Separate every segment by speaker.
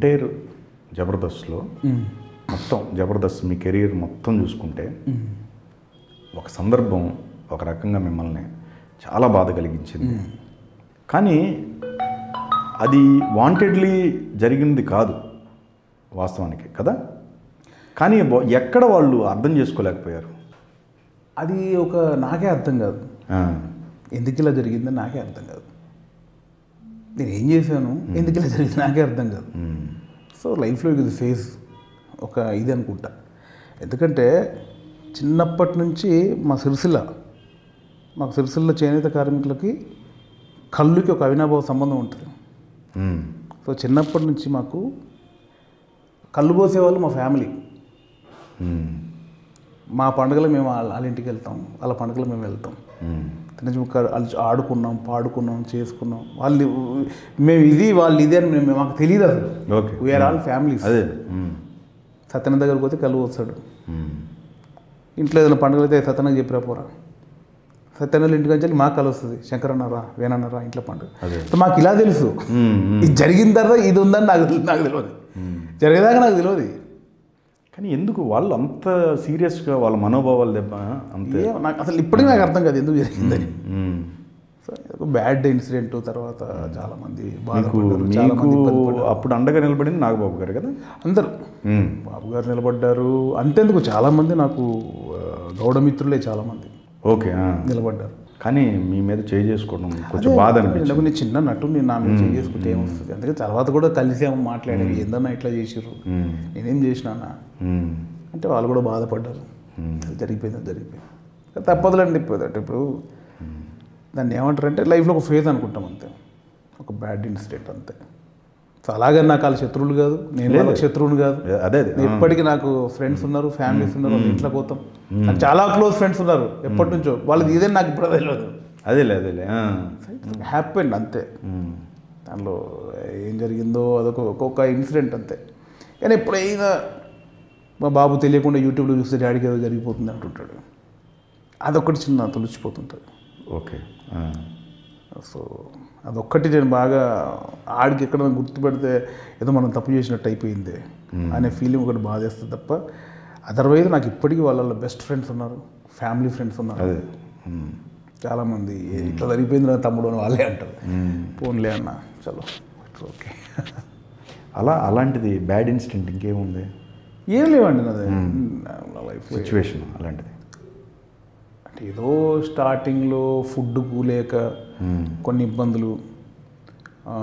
Speaker 1: Entire జబర్దస్త్లో మొత్తం జబర్దస్త్ మీ career మొత్తం చూసుకుంటే ఒక సందర్భం ఒక రకంగా మిమ్మల్ని చాలా బాధ కలిగించింది కానీ అది వాంటెడ్లీ జరిగింది కాదు వాస్తవానికి కదా కానీ వా- ఎక్కడ వాళ్ళు అర్థం చేసుకోలేకపోయారు
Speaker 2: అది ఒక నాకే అర్థం కాదు
Speaker 1: ఆ,
Speaker 2: ఎందుకు ఇలా జరిగిందని నాకే అర్థం కాదు నేను ఏం చేశాను ఎందుకు ఇలా జరిగింది నాకే అర్థం కాదు
Speaker 1: ఉమ్,
Speaker 2: సో లైఫ్లో ఇది ఫేజ్ ఒక ఇది అనుకుంటా ఎందుకంటే చిన్నప్పటి నుంచి మా సిరిసిల్ల మాకు సిరిసిల్ల చేనేత కార్మికులకి కళ్ళుకి ఒక అవినాభావ సంబంధం ఉంటుంది
Speaker 1: ఉమ్,
Speaker 2: సో చిన్నప్పటి నుంచి మాకు కళ్ళు పోసేవాళ్ళు మా ఫ్యామిలీ
Speaker 1: ఉమ్,
Speaker 2: మా పండుగలు మేము వాళ్ళ వాళ్ళ ఇంటికి వెళ్తాం వాళ్ళ పండుగలు మేము వెళ్తాం
Speaker 1: ఉమ్,
Speaker 2: తినచి కలిసి ఆడుకున్నాం పాడుకున్నాం చేసుకున్నాం వాళ్ళు మేము ఇది వాళ్ళు ఇది అని మేము మాకు తెలియదు అసలు
Speaker 1: ఓకే
Speaker 2: వీఆర్ ఆల్ ఫ్యామిలీస్
Speaker 1: అదే ఉమ్,
Speaker 2: సత్యన దగ్గరకు పోతే కళ్ళు వస్తాడు
Speaker 1: ఉమ్,
Speaker 2: ఇంట్లో ఏదైనా పండుగలు అయితే సత్యనకు చెప్పిరా పోరా సత్యనలు ఇంటికి వచ్చి మాకు కలు వస్తుంది శంకర్ అన్నారా వేనన్నారా ఇంట్లో పండుగ
Speaker 1: అదే.
Speaker 2: సో మాకు ఇలా తెలుసు
Speaker 1: ఉమ్, ఉమ్.
Speaker 2: ఇది జరిగిన తర్వాత ఇది ఉందని నాకు తెలి- నాకు తెలియదు జరిగేదాకా నాకు తెలియదు
Speaker 1: కానీ ఎందుకు వాళ్ళు అంత సీరియస్గా వాళ్ళ మనోభావాలు దెబ్బ అంతే
Speaker 2: ఏమో నాకు అసలు ఇప్పటికీ నాకు అర్థం కాదు ఎందుకు జరిగిందని
Speaker 1: ఉమ్.
Speaker 2: సో ఒక బ్యాడ్ ఇన్సిడెంట్ తర్వాత చాలా మంది
Speaker 1: మీకు
Speaker 2: బాధపడ్డారు చాలా
Speaker 1: మీకు
Speaker 2: మంది ఇబ్బంది పడ్డారు
Speaker 1: అప్పుడు అండగా నిలబడింది నాగబాబు గారు కదా
Speaker 2: అందరూ
Speaker 1: ఉమ్,
Speaker 2: బాబు గారు నిలబడ్డారు అంతేందుకు చాలామంది నాకు ఆ, గౌడమిత్రులే చాలామంది
Speaker 1: ఓకే ఆ.
Speaker 2: నిలబడ్డారు
Speaker 1: కానీ మీ మీద చేయి చేసుకోవడం కొంచెం బాధ అనిపించింది
Speaker 2: నాకు నేను చిన్న నటు నేను నా మీద చేసుకుంటే ఏమొస్తుంది అందుకే తర్వాత కూడా కలిసాము మాట్లాడేవి ఏందన్నా ఇట్లా చేసిర్రు
Speaker 1: ఉమ్,
Speaker 2: నేనేం చేసినా
Speaker 1: ఉమ్,
Speaker 2: అంటే వాళ్ళు కూడా బాధపడ్డారు అది జరిగిపోయింది అది జరిగిపోయింది తప్పదులండి ఇప్పుడు అంటే ఇప్పుడు దాన్ని ఏమంటారంటే లైఫ్లో ఒక ఫేజ్ అనుకుంటాం అంతే ఒక బ్యాడ్ ఇన్సిడెంట్ అంతే సో అలాగే నాకు వాళ్ళ శత్రువులు కాదు నేను వాళ్ళకి శత్రువుని కాదు
Speaker 1: అదే అదే
Speaker 2: నేను ఇప్పటికీ నాకు ఫ్రెండ్స్ ఉన్నారు ఫ్యామిలీస్ ఉన్నారు వాళ్ళ ఇంట్లో పోతాం నాకు చాలా క్లోజ్ ఫ్రెండ్స్ ఉన్నారు ఎప్పటి నుంచో వాళ్ళది ఇదే నాకు ఇప్పుడు తెలియదు
Speaker 1: అదేలే అదేలే ఆ.
Speaker 2: హ్యాపీ అండి అంతే
Speaker 1: ఉమ్,
Speaker 2: దానిలో ఏం జరిగిందో అదొక ఒక్కొక్క ఇన్సిడెంట్ అంతే కానీ ఎప్పుడైనా మా బాబు తెలియకుండా యూట్యూబ్లో చూస్తే డాడీకి ఏదో జరిగిపోతుంది అంటుంటాడు అదొక్కటి చిన్న తొలిచిపోతుంటుంది
Speaker 1: ఓకే ఆ.
Speaker 2: సో అదొక్కటి నేను బాగా ఆడికి ఎక్కడ గుర్తుపెడితే ఏదో మనం తప్పు చేసినట్టు అయిపోయింది అనే ఫీలింగ్ ఒకటి బాధేస్తుంది తప్ప అదర్వైజ్ నాకు ఇప్పటికీ వాళ్ళ బెస్ట్ ఫ్రెండ్స్ ఉన్నారు ఫ్యామిలీ ఫ్రెండ్స్ ఉన్నారు
Speaker 1: అదే ఉమ్,
Speaker 2: చాలామంది ఇట్లా జరిగిపోయింది నా తమ్ముడు అని వాళ్ళే అంటారు పోన్లే అన్న చలో ఇట్స్ ఓకే
Speaker 1: అలా అలాంటిది బ్యాడ్ ఇన్సిడెంట్ ఇంకేముంది
Speaker 2: ఏం లేవండి నాది నా లైఫ్
Speaker 1: సిచ్యువేషన్ అలాంటిది
Speaker 2: అంటే ఏదో స్టార్టింగ్లో ఫుడ్ లేక కొన్ని ఇబ్బందులు ఆ,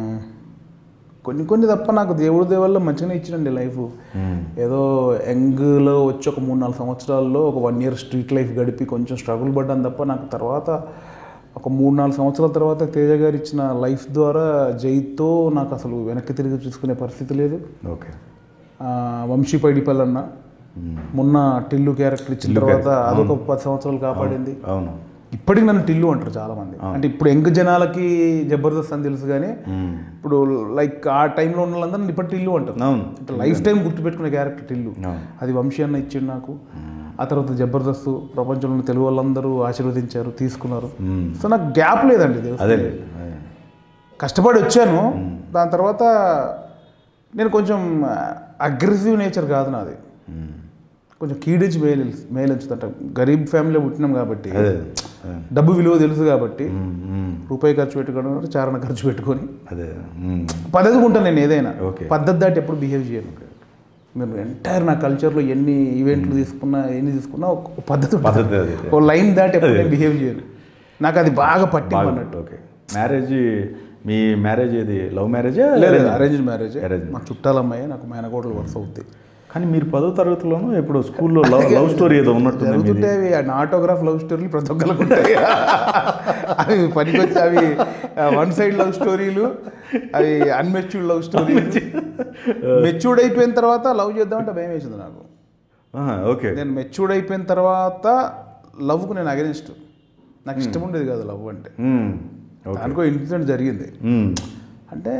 Speaker 2: కొన్ని కొన్ని తప్ప నాకు దేవుడి దేవల్ల మంచిగానే ఇచ్చిందండి లైఫ్ ఏదో యంగ్లో వచ్చి ఒక మూడు నాలుగు సంవత్సరాల్లో ఒక వన్ ఇయర్ స్ట్రీట్ లైఫ్ గడిపి కొంచెం స్ట్రగుల్ పడ్డాను తప్ప నాకు తర్వాత ఒక మూడు నాలుగు సంవత్సరాల తర్వాత తేజ గారు ఇచ్చిన లైఫ్ ద్వారా జైతో నాకు అసలు వెనక్కి తిరిగి చూసుకునే పరిస్థితి లేదు
Speaker 1: ఓకే
Speaker 2: ఆ, వంశీ పైడిపల్లన్న మొన్న టిల్లు క్యారెక్టర్ ఇచ్చిన తర్వాత అదొక పది సంవత్సరాలు కాపాడింది
Speaker 1: అవును
Speaker 2: ఇప్పటికి నన్ను టిల్లు అంటారు చాలా మంది అంటే ఇప్పుడు యంగ్ జనాలకి జబర్దస్త్ అని తెలుసు కానీ
Speaker 1: ఉమ్,
Speaker 2: ఇప్పుడు లైక్ ఆ టైంలో ఉన్న వాళ్ళందరూ ఇప్పుడు టిల్లు అంటారు
Speaker 1: అవును
Speaker 2: అంటే లైఫ్ టైం గుర్తుపెట్టుకునే క్యారెక్టర్ టిల్లు
Speaker 1: అవును
Speaker 2: అది వంశీ అన్న ఇచ్చిండు నాకు ఆ తర్వాత జబర్దస్త్ ప్రపంచంలో ఉన్న తెలుగు వాళ్ళందరూ ఆశీర్వదించారు తీసుకున్నారు
Speaker 1: ఉమ్,
Speaker 2: సో నాకు గ్యాప్ లేదండి దేవ్
Speaker 1: అదే లేదు అదే.
Speaker 2: కష్టపడి వచ్చాను దాని తర్వాత నేను కొంచెం అగ్రెసివ్ నేచర్ కాదు నాది
Speaker 1: ఉమ్,
Speaker 2: కొంచెం కీడించి మేలు మేలు ఎంచుతుంట గరీబ్ ఫ్యామిలీలో పుట్టినాం కాబట్టి
Speaker 1: అదే అదే.
Speaker 2: డబ్బు విలువ తెలుసు కాబట్టి
Speaker 1: ఉమ్, ఉమ్,
Speaker 2: రూపాయి ఖర్చు పెట్టుకోవడం చారణ ఖర్చు పెట్టుకొని
Speaker 1: అదే ఉమ్,
Speaker 2: పద్ధతిగా ఉంటాను నేను ఏదైనా
Speaker 1: ఓకే.
Speaker 2: పద్ధతి దాటి ఎప్పుడు బిహేవ్ చేయను మీరు ఎంటైర్ నా కల్చర్లో ఎన్ని ఈవెంట్లు తీసుకున్నా ఎన్ని తీసుకున్నా ఒక ఒక పద్ధతి ఉంటుంది
Speaker 1: పద్ధతి అది
Speaker 2: ఒక లైన్ దాటి ఎప్పుడు నేను బిహేవ్ చేయను నాకు అది బాగా పట్టింది అన్నట్టు
Speaker 1: ఓకే మ్యారేజ్ మీ మ్యారేజ్ ఏది లవ్ మ్యారేజా
Speaker 2: లేదు అరేంజ్ మ్యారేజ్
Speaker 1: Arranged.
Speaker 2: మా చుట్టాల అమ్మాయి నాకు మేనకోడలు వరుస అవుద్ది
Speaker 1: కానీ మీరు పదో తరగతిలోనూ ఇప్పుడు స్కూల్లో లవ్ లవ్ స్టోరీ ఏదో ఉన్నట్టుంది మీది.
Speaker 2: జరుగుతుంటే అవి ఆ ఆటోగ్రాఫ్ లవ్ స్టోరీలు ప్రతి ఒక్కరికి ఉంటాయి అవి పనికొచ్చి అవి వన్ సైడ్ లవ్ స్టోరీలు అవి అన్మెచ్యూర్డ్ లవ్ స్టోరీలు మెచ్యూర్డ్ అయిపోయిన తర్వాత లవ్ చేద్దామంటే భయం వేసింది నాకు
Speaker 1: ఆహా, ఓకే
Speaker 2: నేను మెచ్యూర్డ్ అయిపోయిన తర్వాత లవ్కు నేను అగెనిస్ట్ నాకు ఇష్టం ఉండేది కాదు లవ్ అంటే
Speaker 1: ఉమ్, ఓకే
Speaker 2: దానికో ఇన్సిడెంట్ జరిగింది
Speaker 1: ఉమ్,
Speaker 2: అంటే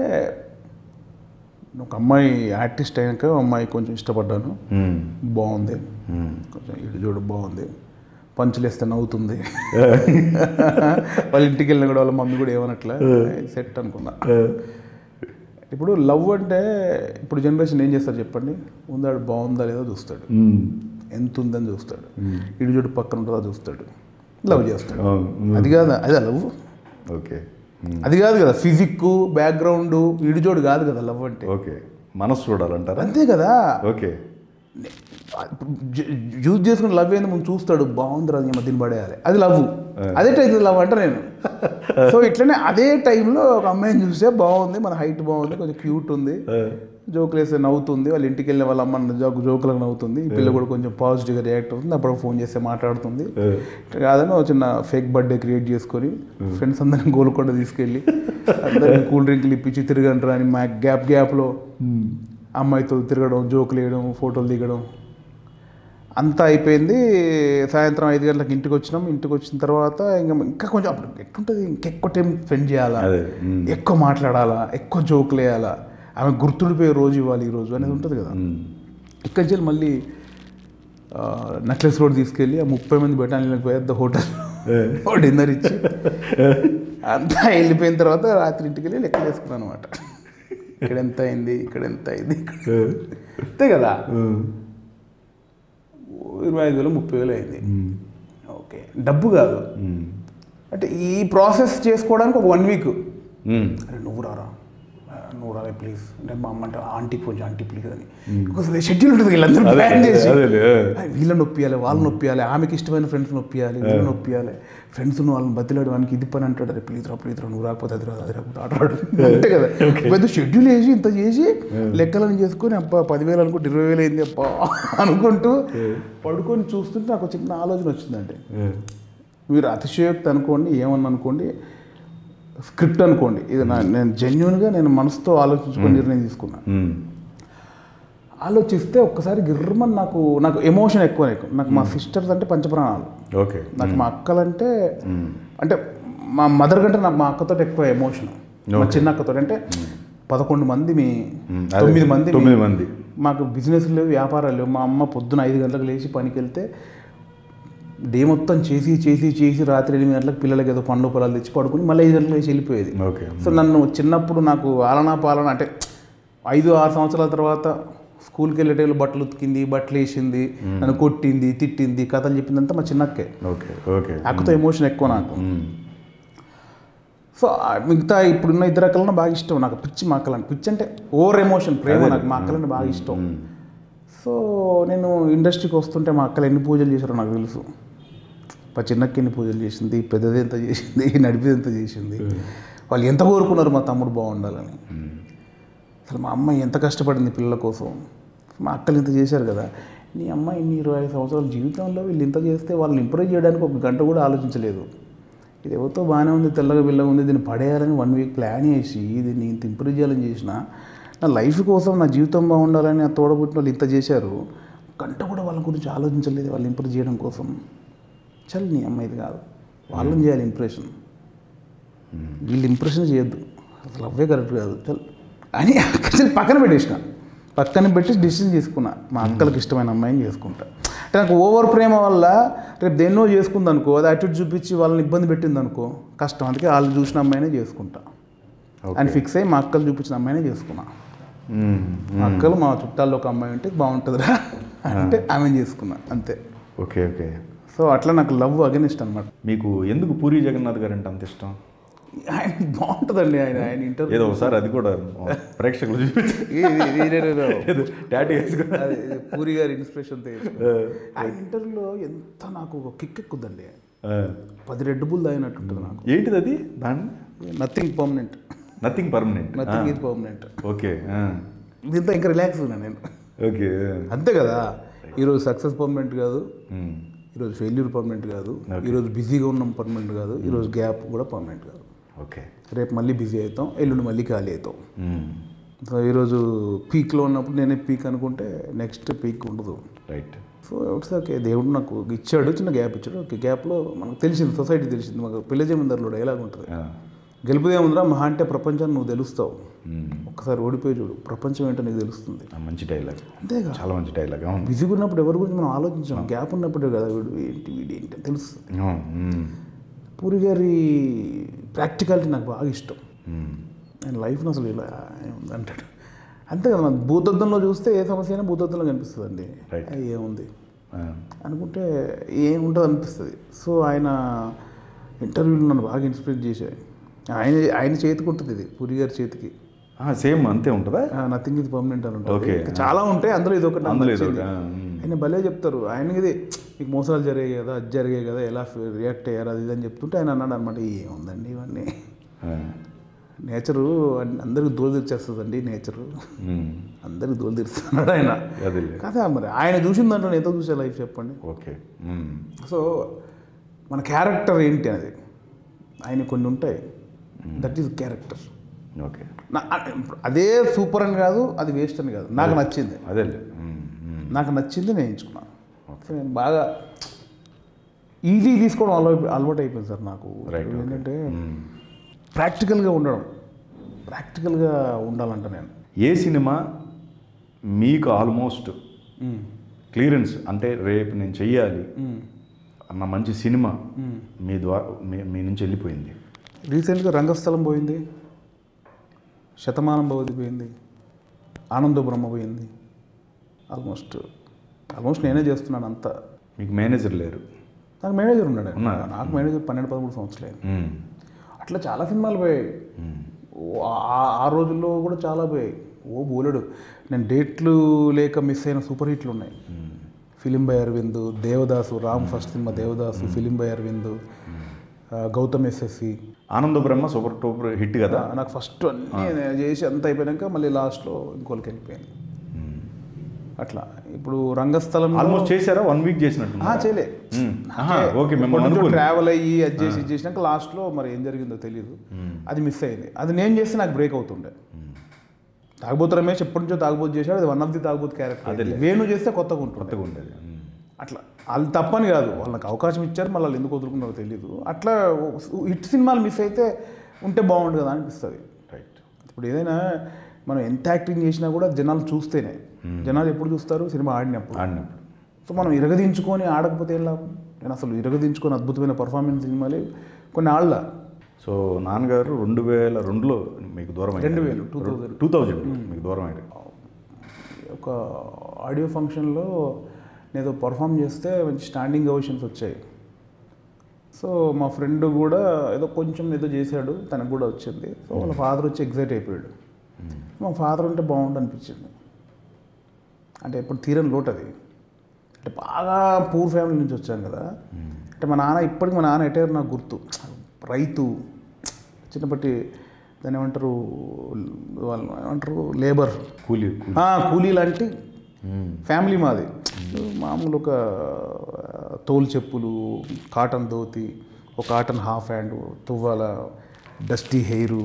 Speaker 2: ఒక అమ్మాయి ఆర్టిస్ట్ అయినాక అమ్మాయి కొంచెం ఇష్టపడ్డాను
Speaker 1: ఉమ్,
Speaker 2: బాగుంది
Speaker 1: ఉమ్.
Speaker 2: కొంచెం ఇటు చూడు బాగుంది పంచులు వేస్తే నవ్వుతుంది వాళ్ళ ఇంటికి వెళ్ళిన కూడా వాళ్ళ మమ్మీ కూడా ఏమనట్లే సెట్ అనుకున్నా ఇప్పుడు లవ్ అంటే ఇప్పుడు జనరేషన్ ఏం చేస్తారు చెప్పండి ఉందాడు బాగుందా లేదా చూస్తాడు
Speaker 1: మ్మ్.
Speaker 2: ఎంత ఉందని చూస్తాడు ఇటు చూడు పక్కన ఉంటుందా చూస్తాడు లవ్ చేస్తాడు
Speaker 1: అవును. మ్మ్.
Speaker 2: అది కాదా అదే లవ్
Speaker 1: ఓకే మ్మ్.
Speaker 2: అది కాదు కదా ఫిజిక్ బ్యాక్గ్రౌండ్ ఇడిజోడు కాదు కదా లవ్ అంటే
Speaker 1: ఓకే మనసు చూడాలంటారా
Speaker 2: అంతే కదా
Speaker 1: ఓకే
Speaker 2: యూజ్ చేసుకుని లవ్ ఏంది ముందు చూస్తాడు బాగుంది రాదు మధ్యన పడేయాలి అది లవ్ అదే టైప్ లవ్ అంటే నేను సో ఇట్లనే అదే టైంలో ఒక అమ్మాయిని చూస్తే బాగుంది మన హైట్ బాగుంది కొంచెం క్యూట్ ఉంది జోకులు వేస్తే నవ్వుతుంది వాళ్ళ ఇంటికి వెళ్ళిన వాళ్ళ అమ్మ జోక్ జోకులకు నవ్వుతుంది ఈ పిల్ల కూడా కొంచెం పాజిటివ్గా రియాక్ట్ అవుతుంది అప్పుడు ఫోన్ చేస్తే మాట్లాడుతుంది ఇట్లా కాదని ఒక చిన్న ఫేక్ బర్త్డే క్రియేట్ చేసుకొని ఫ్రెండ్స్ అందరిని గోల్కొండ తీసుకెళ్ళి అందరిని కూల్ డ్రింక్లు ఇప్పించి తిరగంటారు అని మా గ్యాప్ గ్యాప్లో అమ్మాయితో తిరగడం జోకులు వేయడం ఫోటోలు దిగడం అంతా అయిపోయింది సాయంత్రం ఐదు గంటలకు ఇంటికి వచ్చినాం ఇంటికి వచ్చిన తర్వాత ఇంకా ఇంకా కొంచెం అప్పుడు ఎట్లుంటుంది ఇంకెక్కువ టైం స్పెండ్ చేయాలా
Speaker 1: అదే మ్మ్.
Speaker 2: ఎక్కువ మాట్లాడాలా ఎక్కువ జోకులు వేయాలా ఆమె గుర్తుండిపోయే రోజు ఇవ్వాలి ఈ రోజు అనేది ఉంటుంది కదా
Speaker 1: మ్మ్.
Speaker 2: ఇక్కడి నుంచి మళ్ళీ నక్లెస్ రోడ్ తీసుకెళ్ళి ఆ ముప్పై మంది బెటాలియన్లకు పెద్ద హోటల్ డిన్నర్ ఇచ్చి అంతా వెళ్ళిపోయిన తర్వాత రాత్రి ఇంటికి వెళ్ళి లెక్క చేసుకున్నాను అనమాట ఇక్కడ ఎంత అయింది ఇక్కడ ఎంత అయింది ఇక్కడ- అంతే కదా
Speaker 1: మ్మ్.
Speaker 2: ఇరవై ఐదు వేలు ముప్పై వేలు అయింది ఓకే డబ్బు కాదు
Speaker 1: మ్మ్.
Speaker 2: అంటే ఈ ప్రాసెస్ చేసుకోవడానికి ఒక వన్ వీక్
Speaker 1: మ్మ్.
Speaker 2: అరే నువ్వు రారా ఆ, నువ్వు రాలే ప్లీజ్ అంటే మా అమ్మ అంటే ఆంటీకి కొంచెం ఆంటీ ప్లీజ్ అని ఒకసారి షెడ్యూల్ ఉంటుంది వీళ్ళందరూ
Speaker 1: అదే,
Speaker 2: ప్లాన్ చేసి
Speaker 1: అదేలే.
Speaker 2: ఆ, వీళ్ళని నొప్పియాలి వాళ్ళని నొప్పియాలి ఆమెకి ఇష్టమైన ఫ్రెండ్స్ నొప్పియాలి వీళ్ళని నొప్పియాలి ఫ్రెండ్స్ వాళ్ళని బతిలాడు వానికి ఇది పని అంటాడు అరే ప్లీజ్ రా ప్లీజ్ రా నువ్వు రాకపోతే అది రాదు అది రాకపోతే ఆట రాడు అంతే కదా పెద్ద షెడ్యూల్ వేసి ఇంత చేసి లెక్కలను చేసుకొని అబ్బా పదివేలు అనుకుంటే ఇరవై వేలు అయింది అబ్బా అనుకుంటూ పడుకొని చూస్తుంటే నాకు ఒక చిన్న ఆలోచన వచ్చిందంటే
Speaker 1: మ్మ్.
Speaker 2: మీరు అతిశయోక్తి అనుకోండి ఏమన్నా అనుకోండి స్క్రిప్ట్ అనుకోండి ఇది నా నేను జెన్యున్గా నేను మనసుతో ఆలోచించుకొని నిర్ణయం తీసుకున్నాను
Speaker 1: మ్మ్.
Speaker 2: ఆలోచిస్తే ఒక్కసారి గిర్రమని నాకు నాకు ఎమోషన్ ఎక్కువ నాకు నాకు మా సిస్టర్స్ అంటే పంచప్రాణాలు
Speaker 1: ఓకే
Speaker 2: నాకు మా అక్కలంటే అంటే మా మదర్ కంటే నాకు మా అక్కతో ఎక్కువ ఎమోషన్ మా చిన్న అక్కతో అంటే పదకొండు మంది మీ
Speaker 1: మ్మ్. అదే,
Speaker 2: తొమ్మిది మంది మీ-
Speaker 1: తొమ్మిది మంది
Speaker 2: మాకు బిజినెస్ లేవు వ్యాపారాలు లేవు మా అమ్మ పొద్దున ఐదు గంటలకు లేచి పనికి వెళ్తే డే మొత్తం చేసి చేసి చేసి రాత్రి ఎనిమిది గంటలకు పిల్లలకి ఏదో పండ్లు పొలాలు తెచ్చి పడుకుని మళ్ళీ ఐదు గంటలకు లేచి వెళ్ళిపోయేది
Speaker 1: ఓకే
Speaker 2: సో నన్ను చిన్నప్పుడు నాకు ఆలనా పాలన అంటే ఐదు ఆరు సంవత్సరాల తర్వాత స్కూల్కి వెళ్ళేటప్పుడు బట్టలు ఉతికింది బట్టలు వేసింది నన్ను కొట్టింది తిట్టింది కథలు చెప్పిందంతా మా చిన్నక్కే
Speaker 1: ఓకే ఓకే
Speaker 2: అక్కతో ఎమోషన్ ఎక్కువ నాకు
Speaker 1: మ్మ్.
Speaker 2: సో ఆ మిగతా ఇప్పుడున్న ఇద్దరు అక్కలన్నా బాగా ఇష్టం నాకు పిచ్చి మా అక్కలని పిచ్చి అంటే ఓవర్ ఎమోషన్ ప్రేమ నాకు మా అక్కలని బాగా ఇష్టం
Speaker 1: మ్మ్.
Speaker 2: సో నేను ఇండస్ట్రీకి వస్తుంటే మా అక్కలు ఎన్ని పూజలు చేశారో నాకు తెలుసు మా చిన్నక్క ఎన్ని పూజలు చేసింది పెద్దది ఎంత చేసింది నడిపిది ఎంత చేసింది వాళ్ళు ఎంత కోరుకున్నారు మా తమ్ముడు బాగుండాలని అసలు మా అమ్మ ఎంత కష్టపడింది పిల్లల కోసం మా అక్కలు ఇంత చేశారు కదా నీ అమ్మ ఇన్ని ఇరవై ఐదు సంవత్సరాల జీవితంలో వీళ్ళు ఇంత చేస్తే వాళ్ళని ఇంప్రూవ్ చేయడానికి ఒక గంట కూడా ఆలోచించలేదు ఇది ఎవరితో బాగానే ఉంది తెల్లగా బిల్లగా ఉంది దీన్ని పడేయాలని వన్ వీక్ ప్లాన్ చేసి దీన్ని ఇంత ఇంప్రూవ్ చేయాలని చేసిన నా లైఫ్ కోసం నా జీవితం బాగుండాలని ఆ తోడబుట్టిన వాళ్ళు ఇంత చేశారు గంట కూడా వాళ్ళ గురించి ఆలోచించలేదు వాళ్ళు ఇంప్రూవ్ చేయడం కోసం చల్ నీ అమ్మ ఇది కాదు వాళ్ళని చేయాలి ఇంప్రెషన్ వీళ్ళు ఇంప్రెషన్ చేయొద్దు అసలు అవే కరెక్ట్ కాదు చల్ అని అసలు పక్కన పెట్టేసిన పక్కన పెట్టి డిసిషన్ తీసుకున్నా మా అక్కలకు ఇష్టమైన అమ్మాయిని చేసుకుంటా అంటే నాకు ఓవర్ ప్రేమ వల్ల రేపు దేన్నో చేసుకుంది అనుకో అది అటు చూపించి వాళ్ళని ఇబ్బంది పెట్టింది అనుకో కష్టం అందుకే వాళ్ళు చూసిన అమ్మాయినే చేసుకుంటా
Speaker 1: ఓకే.
Speaker 2: అని ఫిక్స్ అయ్యి మా అక్కలు చూపించిన అమ్మాయినే చేసుకున్నా
Speaker 1: మ్మ్.
Speaker 2: మా అక్కలు మా చుట్టాల్లో ఒక అమ్మాయి ఉంటే బాగుంటుందిరా అంటే ఆమెను చేసుకున్నా అంతే
Speaker 1: ఓకే ఓకే
Speaker 2: సో అట్లా నాకు లవ్ అగెనిస్ట్ అనమాట
Speaker 1: మీకు ఎందుకు పూరి జగన్నాథ్ గారు అంటే అంత ఇష్టం
Speaker 2: ఆయన బాగుంటుందండి ఆయన ఆయన ఇంటర్వ్యూ
Speaker 1: ఏదో ఒకసారి అది కూడా ప్రేక్షకులు చూపించారు ఏదో టాటూ వేసుకుని
Speaker 2: అది పూరి గారి ఇన్స్పిరేషన్తో ఆ ఇంటర్వ్యూలో ఎంత నాకు ఒక కిక్ ఎక్కుద్దండి
Speaker 1: ఆ.
Speaker 2: పది రెడ్ బుల్ తాగినట్టు ఉంటుంది నాకు
Speaker 1: ఏంటిది అది దాన్ని
Speaker 2: nothing permanent
Speaker 1: nothing permanent
Speaker 2: nothing is permanent
Speaker 1: okay
Speaker 2: దీంతో ఇంకా రిలాక్స్ ఉన్నా నేను
Speaker 1: ఓకే
Speaker 2: అంతే కదా ఈరోజు సక్సెస్ పర్మనెంట్ కాదు ఈరోజు ఫెయిల్యూర్ పర్మనెంట్ కాదు ఈరోజు బిజీగా ఉన్నాం పర్మనెంట్ కాదు ఈరోజు గ్యాప్ కూడా పర్మనెంట్ కాదు
Speaker 1: ఓకే
Speaker 2: రేపు మళ్ళీ బిజీ అవుతాం ఎల్లుండి మళ్ళీ ఖాళీ అవుతాం సో ఈరోజు పీక్లో ఉన్నప్పుడు నేనే పీక్ అనుకుంటే నెక్స్ట్ పీక్ ఉండదు
Speaker 1: రైట్
Speaker 2: సో ఇట్స్ ఓకే దేవుడు నాకు ఇచ్చాడు చిన్న గ్యాప్ ఇచ్చాడు ఓకే గ్యాప్లో మనకు తెలిసింది సొసైటీ తెలిసింది మాకు పెళ్లి జమీందారులో డైలాగ్ ఉంటుంది గెలుపుదేముందిరా మహా అంటే ప్రపంచాన్ని నువ్వు తెలుస్తావు ఒక్కసారి ఓడిపోయి చూడు ప్రపంచం ఏంటో నీకు తెలుస్తుంది
Speaker 1: మంచి డైలాగ్
Speaker 2: అంతేగా
Speaker 1: చాలా మంచి డైలాగ్ అవును
Speaker 2: బిజీగా ఉన్నప్పుడు ఎవరి గురించి మనం ఆలోచించాం గ్యాప్ ఉన్నప్పుడే కదా వీడు ఏంటి వీడు ఏంటి అని తెలుస్తుంది
Speaker 1: అవును. మ్మ్.
Speaker 2: పూరి గారి ప్రాక్టికాలిటీ నాకు బాగా ఇష్టం
Speaker 1: మ్మ్.
Speaker 2: ఆయన లైఫ్ని అసలు ఇలా ఏముంది అంటాడు అంతే కదా మన భూతత్వంలో చూస్తే ఏ సమస్య అయినా భూతత్వంలో కనిపిస్తుందండి
Speaker 1: Right.
Speaker 2: అది ఏముంది
Speaker 1: ఆ,
Speaker 2: అనుకుంటే ఏముంటుంది అనిపిస్తుంది సో ఆయన ఇంటర్వ్యూలు నన్ను బాగా ఇన్స్పైర్ చేశాయి ఆయన ఆయన చేతికి ఉంటుంది ఇది పూరి గారి చేతికి
Speaker 1: ఆ, సేమ్ అంతే ఉంటుందా
Speaker 2: నథింగ్ ఇది పర్మనెంట్ అని ఉంటుంది
Speaker 1: Okay.
Speaker 2: ఇంకా చాలా ఉంటాయి అందులో ఇది ఒకటి నాకు
Speaker 1: అందులో ఇది
Speaker 2: నచ్చింది.
Speaker 1: ఒకటి, ఆ, మ్.
Speaker 2: ఆయన భలే చెప్తారు ఆయనకి ఇది మీకు మోసాలు జరిగాయి కదా అది జరిగాయి కదా ఎలా రియాక్ట్ అయ్యారు అది ఇది అని చెప్తుంటే ఆయన అన్నాడు అనమాట ఏముందండి ఇవన్నీ
Speaker 1: ఆ,
Speaker 2: నేచరు అందరికి దోలు తీర్చేస్తుందండి నేచరు
Speaker 1: మ్,
Speaker 2: అందరికి దోలు తీరుస్తున్నాడు ఆయన
Speaker 1: అదేలే
Speaker 2: కదా మరి ఆయన చూసిన దాంట్లో నేను ఎంత చూసే లైఫ్ చెప్పండి
Speaker 1: ఓకే మ్,
Speaker 2: సో మన క్యారెక్టర్ ఏంటి అనేది ఆయన కొన్ని ఉంటాయి దట్ ఈస్ క్యారెక్టర్
Speaker 1: ఓకే
Speaker 2: అదే సూపర్ అని కాదు అది వేస్ట్ అని కాదు నాకు నచ్చింది
Speaker 1: అదేలే మ్, మ్,
Speaker 2: నాకు నచ్చింది నేను ఎంచుకున్నాను సో నేను బాగా ఈజీ తీసుకోవడం అలవాటు అలవాటు అయిపోయింది సార్ నాకు
Speaker 1: Right, okay.
Speaker 2: ఏంటంటే
Speaker 1: మ్.
Speaker 2: ప్రాక్టికల్గా ఉండడం ప్రాక్టికల్గా ఉండాలంట నేను
Speaker 1: ఏ సినిమా మీకు ఆల్మోస్ట్ క్లియరెన్స్ అంటే రేపు నేను చెయ్యాలి అన్న మంచి సినిమా మీ ద్వారా మీ- మీ నుంచి వెళ్ళిపోయింది
Speaker 2: రీసెంట్గా రంగస్థలం పోయింది శతమానం భవతి పోయింది ఆనంద బ్రహ్మ పోయింది ఆల్మోస్ట్ ఆల్మోస్ట్ నేనే చేస్తున్నాను అంతా
Speaker 1: మీకు మేనేజర్ లేరు
Speaker 2: నాకు మేనేజర్ ఉన్నాడు
Speaker 1: ఉన్నారా?
Speaker 2: నాకు మేనేజర్ పన్నెండు పదమూడు సంవత్సరాలు
Speaker 1: మ్,
Speaker 2: అట్లా చాలా సినిమాలు పోయాయి
Speaker 1: మ్,
Speaker 2: ఓ ఆ- ఆ రోజుల్లో కూడా చాలా పోయాయి ఓ బోలెడు నేను డేట్లు లేక మిస్ అయిన సూపర్ హిట్లు ఉన్నాయి
Speaker 1: మ్,
Speaker 2: film by Aravind Devadasu Ram first cinema Devadasu film by Aravind ఆ, గౌతమ్ ఎస్ఎస్సి
Speaker 1: ఆనంద బ్రహ్మ సూపర్ టూపర్ హిట్ కదా
Speaker 2: నాకు ఫస్ట్ అన్నీ నేను చేసి అంత అయిపోయాక మళ్ళీ లాస్ట్లో ఇంకోళ్ళకి వెళ్ళిపోయింది అట్లా ఇప్పుడు రంగస్థలం
Speaker 1: ఆల్మోస్ట్ చేశారా వన్ వీక్ చేసినట్టు
Speaker 2: చేయలే
Speaker 1: ఓకే మిమ్మల్ని అనుకోండి
Speaker 2: ట్రావెల్ అయ్యి అది చేసి ఇది చేసినాక లాస్ట్లో మరి ఏం జరిగిందో తెలియదు అది మిస్ అయింది అది నేను చేస్తే నాకు బ్రేక్ అవుతుండే తాగుబోతు రమేష్ ఎప్పటి నుంచో తాగుబోతు చేశాడు అది వన్ ఆఫ్ ది తాగుబోతు క్యారెక్టర్
Speaker 1: అదేలే.
Speaker 2: వేణు చేస్తే కొత్తగా ఉంటుంది
Speaker 1: కొత్తగా ఉండేది మ్,
Speaker 2: అట్లా వాళ్ళు తప్పని కాదు వాళ్ళకి అవకాశం ఇచ్చారు మళ్ళీ వాళ్ళు ఎందుకు వదులుకున్నారో తెలియదు అట్లా హిట్ సినిమాలు మిస్ అయితే ఉంటే బాగుండు కదా అనిపిస్తుంది
Speaker 1: రైట్
Speaker 2: ఇప్పుడు ఏదైనా మనం ఎంత యాక్టింగ్ చేసినా కూడా జనాలు చూస్తేనే జనాలు ఎప్పుడు చూస్తారు సినిమా ఆడినప్పుడు
Speaker 1: ఆడినప్పుడు
Speaker 2: సో మనం ఇరగదించుకొని ఆడకపోతే ఏం లాభం నేను అసలు ఇరగదించుకొని అద్భుతమైన పర్ఫార్మెన్స్ సినిమాలే కొన్ని ఆళ్ళ
Speaker 1: సో నాన్నగారు రెండు వేల రెండులో మీకు దూరం
Speaker 2: రెండు వేలు, 2000.
Speaker 1: టూ థౌజండ్ మీకు దూరం అయ్యారు
Speaker 2: ఒక ఆడియో ఫంక్షన్లో నేను పర్ఫామ్ చేస్తే మంచి స్టాండింగ్ ఓషన్స్ వచ్చాయి సో మా ఫ్రెండ్ కూడా ఏదో కొంచెం ఏదో చేశాడు తనకు కూడా వచ్చింది సో వాళ్ళ ఫాదర్ వచ్చి ఎగ్జైట్ అయిపోయాడు మా ఫాదర్ ఉంటే బాగుండు అనిపించింది అంటే ఇప్పుడు తీరని లోటు అది అంటే బాగా పూర్ ఫ్యామిలీ నుంచి వచ్చాం కదా అంటే మా నాన్న ఇప్పటికి మా నాన్న ఎటైర్ నాకు గుర్తు రైతు చిన్నప్పటి దాన్ని ఏమంటారు వాళ్ళు ఏమంటారు లేబర్
Speaker 1: కూలీ కూలీ
Speaker 2: ఆ, కూలీ లాంటి
Speaker 1: మ్,
Speaker 2: ఫ్యామిలీ మాది మామూలు ఒక తోలు చెప్పులు కాటన్ ధోతి ఒక కాటన్ హాఫ్ హ్యాండ్ తువ్వాల డస్టీ హెయిరు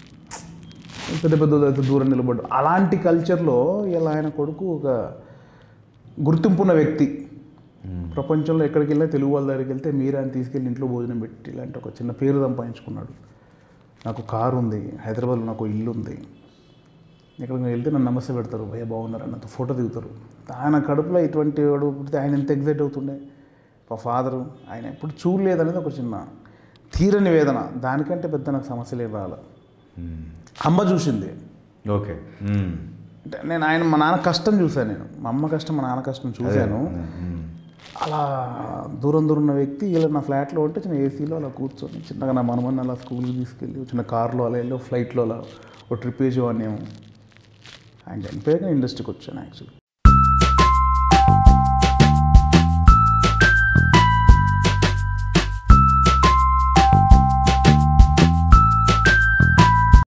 Speaker 2: పెద్ద పెద్ద అయితే దూరం నిలబడ్డు అలాంటి కల్చర్లో ఇలా ఆయన కొడుకు ఒక గుర్తింపున్న వ్యక్తి ప్రపంచంలో ఎక్కడికి వెళ్ళినా తెలుగు వాళ్ళ దగ్గరికి వెళ్తే మీరే అని తీసుకెళ్ళి ఇంట్లో భోజనం పెట్టి ఇలాంటి ఒక చిన్న పేరు సంపాదించుకున్నాడు నాకు కారు ఉంది హైదరాబాద్లో నాకు ఇల్లు ఉంది ఎక్కడికి వెళ్తే నన్ను నమస్తే పెడతారు భయ బాగున్నారు అన్నంత ఫోటో దిగుతారు ఆయన కడుపులో ఇటువంటి వాడు పుడితే ఆయన ఎంత ఎగ్జైట్ అవుతుండే మా ఫాదరు ఆయన ఎప్పుడు చూడలేదనేది ఒక చిన్న తీరని వేదన దానికంటే పెద్ద నాకు సమస్యలు ఏం రాలే
Speaker 1: మ్,
Speaker 2: అమ్మ చూసింది
Speaker 1: ఓకే మ్,
Speaker 2: అంటే నేను ఆయన మా నాన్న కష్టం చూశాను నేను మా అమ్మ కష్టం మా నాన్న కష్టం చూశాను
Speaker 1: మ్,
Speaker 2: అలా దూరం దూరం ఉన్న వ్యక్తి ఇలా నా ఫ్లాట్లో ఉంటే చిన్న ఏసీలో అలా కూర్చొని చిన్నగా నా మనమని అలా స్కూల్కి తీసుకెళ్ళి చిన్న కార్లో అలా వెళ్ళి ఫ్లైట్లో అలా ఒక ట్రిప్ వేసేవాడిని ఏమో ఆయన చనిపోయాక ఇండస్ట్రీకి వచ్చాను యాక్చువల్లీ